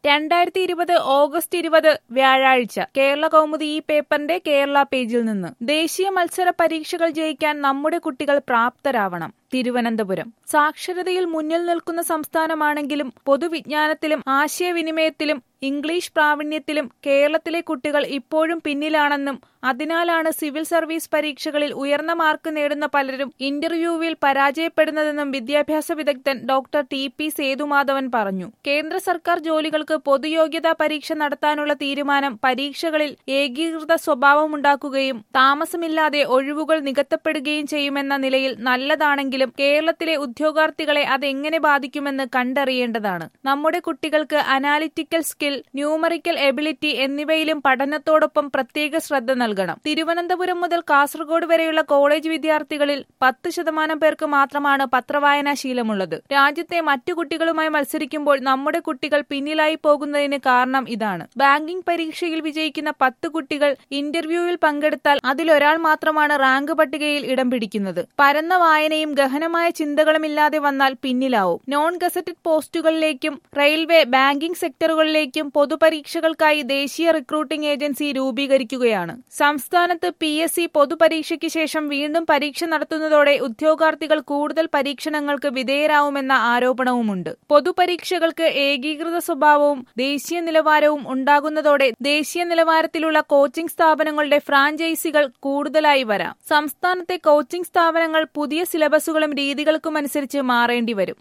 രണ്ടായിരത്തി ഇരുപത് ഓഗസ്റ്റ് ഇരുപത് വ്യാഴാഴ്ച കേരള കൗമുദി ഈ പേപ്പറിന്റെ കേരള പേജിൽ നിന്ന് ദേശീയ മത്സര പരീക്ഷകൾ ജയിക്കാൻ നമ്മുടെ കുട്ടികൾ പ്രാപ്തരാവണം തിരുവനന്തപുരം സാക്ഷരതയിൽ മുന്നിൽ നിൽക്കുന്ന സംസ്ഥാനമാണെങ്കിലും പൊതുവിജ്ഞാനത്തിലും ആശയവിനിമയത്തിലും ഇംഗ്ലീഷ് പ്രാവീണ്യത്തിലും കേരളത്തിലെ കുട്ടികൾ ഇപ്പോഴും പിന്നിലാണെന്നും അതിനാലാണ് സിവിൽ സർവീസ് പരീക്ഷകളിൽ ഉയർന്ന മാർക്ക് നേടുന്ന പലരും ഇന്റർവ്യൂവിൽ പരാജയപ്പെടുന്നതെന്നും വിദ്യാഭ്യാസ വിദഗ്ധൻ ഡോക്ടർ ടി പി സേതുമാധവൻ പറഞ്ഞു കേന്ദ്ര സർക്കാർ ജോലികൾക്ക് പൊതുയോഗ്യതാ പരീക്ഷ നടത്താനുള്ള തീരുമാനം പരീക്ഷകളിൽ ഏകീകൃത സ്വഭാവമുണ്ടാക്കുകയും താമസമില്ലാതെ ഒഴിവുകൾ നികത്തപ്പെടുകയും ചെയ്യുമെന്ന നിലയിൽ നല്ലതാണെങ്കിലും കേരളത്തിലെ ഉദ്യോഗാർത്ഥികളെ അതെങ്ങനെ ബാധിക്കുമെന്ന് കണ്ടറിയേണ്ടതാണ് നമ്മുടെ കുട്ടികൾക്ക് അനാലിറ്റിക്കൽ സ്കിൽ ന്യൂമറിക്കൽ എബിലിറ്റി എന്നിവയിലും പഠനത്തോടൊപ്പം പ്രത്യേക ശ്രദ്ധ നൽകണം തിരുവനന്തപുരം മുതൽ കാസർഗോഡ് വരെയുള്ള കോളേജ് വിദ്യാർത്ഥികളിൽ പത്ത് ശതമാനം പേർക്ക് മാത്രമാണ് പത്രവായനാ ശീലമുള്ളത് രാജ്യത്തെ മറ്റു കുട്ടികളുമായി മത്സരിക്കുമ്പോൾ നമ്മുടെ കുട്ടികൾ പിന്നിലായി പോകുന്നതിന് കാരണം ഇതാണ് ബാങ്കിംഗ് പരീക്ഷയിൽ വിജയിക്കുന്ന പത്ത് കുട്ടികൾ ഇന്റർവ്യൂവിൽ പങ്കെടുത്താൽ അതിലൊരാൾ മാത്രമാണ് റാങ്ക് പട്ടികയിൽ ഇടം പിടിക്കുന്നത് പരന്ന വായനയും ഗഹനമായ ചിന്തകളുമില്ലാതെ വന്നാൽ പിന്നിലാവും നോൺ ഗസറ്റഡ് പോസ്റ്റുകളിലേക്കും റെയിൽവേ ബാങ്കിംഗ് സെക്ടറുകളിലേക്കും പൊതുപരീക്ഷകൾക്കായി ദേശീയ റിക്രൂട്ടിംഗ് ഏജൻസി രൂപീകരിക്കുകയാണ് സംസ്ഥാനത്ത് പി എസ് സി പൊതുപരീക്ഷയ്ക്ക് ശേഷം വീണ്ടും പരീക്ഷ നടത്തുന്നതോടെ ഉദ്യോഗാർത്ഥികൾ കൂടുതൽ പരീക്ഷണങ്ങൾക്ക് വിധേയരാവുമെന്ന ആരോപണവുമുണ്ട് പൊതുപരീക്ഷകൾക്ക് ഏകീകൃത സ്വഭാവവും ദേശീയ നിലവാരവും ഉണ്ടാകുന്നതോടെ ദേശീയ നിലവാരത്തിലുള്ള കോച്ചിംഗ് സ്ഥാപനങ്ങളുടെ ഫ്രാഞ്ചൈസികൾ കൂടുതലായി വരാം സംസ്ഥാനത്തെ കോച്ചിംഗ് സ്ഥാപനങ്ങൾ പുതിയ സിലബസുകളും രീതികൾക്കുമനുസരിച്ച് മാറേണ്ടി വരും